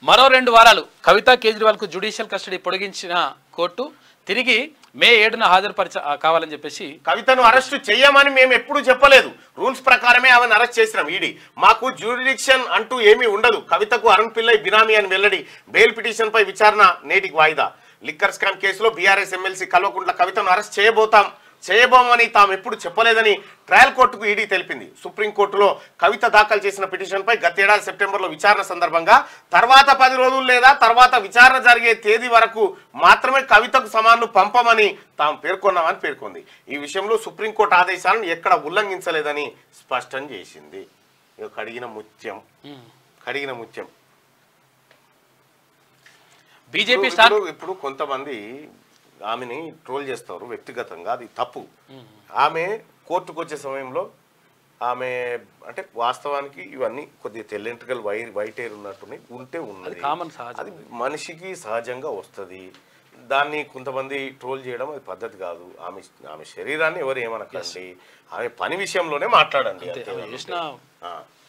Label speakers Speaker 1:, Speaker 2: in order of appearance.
Speaker 1: మరో రెండు వారాలు కవిత కేజ్రీవాల్కు జ్యుడిషియల్ కస్టడీ పొడిగించిన కోర్టు తిరిగి మే ఏడున హాజరుపరచ కావాలని చెప్పేసి
Speaker 2: కవితను అరెస్టు చెయ్యమని మేము ఎప్పుడు చెప్పలేదు రూల్స్ ప్రకారమే ఆమెను అరెస్ట్ చేసినాం ఈడీ మాకు జ్యూరిడిక్షన్ అంటూ ఏమీ ఉండదు కవితకు అరుణ్ పిల్లై బినామీ అని వెల్లడి బెయిల్ పిటిషన్ పై విచారణ నేటికి వాయిదా లిక్కర్ స్కామ్ కేసులో బీఆర్ఎస్ ఎమ్మెల్సీ కల్వకుంట్ల కవితను అరెస్ట్ చేయబోతాం చేయబోమని తాము ఎప్పుడు చెప్పలేదని ట్రయల్ కోర్టుకు ఈడీ తెలిపింది సుప్రీంకోర్టులో కవిత దాఖలు చేసిన పిటిషన్పై గతేడాది సెప్టెంబర్లో విచారణ సందర్భంగా తర్వాత పది రోజులు లేదా తర్వాత విచారణ జరిగే తేదీ వరకు మాత్రమే కవితకు సమాన్లు పంపమని తాము పేర్కొన్నామని పేర్కొంది ఈ విషయంలో సుప్రీంకోర్టు ఆదేశాలను ఎక్కడ ఉల్లంఘించలేదని స్పష్టం చేసింది ఇక కడిగిన ముత్యం కడిగిన ముత్యం
Speaker 1: బీజేపీ
Speaker 2: ఇప్పుడు-
Speaker 1: స్టార్
Speaker 2: ఇప్పుడు- ఇప్పుడు కొంతమంది ఆమెని ట్రోల్ చేస్తారు వ్యక్తిగతంగా అది తప్పు ఆమె కోర్టుకు వచ్చే సమయంలో ఆమె అంటే వాస్తవానికి ఇవన్నీ కొద్దిగా తెల్లెంట్రికల్ వై వైట్ ఎయిర్ ఉన్నట్టున్నాయి ఉంటే ఉన్నది
Speaker 1: common సహజం.
Speaker 2: అది మనిషికి సహజంగా వస్తుంది దాన్ని కొంతమంది ట్రోల్ చేయడం అది పద్ధతి కాదు ఆమె ఆమె శరీరాన్ని ఎవరు ఏమనకండి ఆమె పని విషయంలోనే మాట్లాడండి
Speaker 1: అంతే,
Speaker 2: అంతే
Speaker 1: ఆమె చేసిన
Speaker 2: ఆ.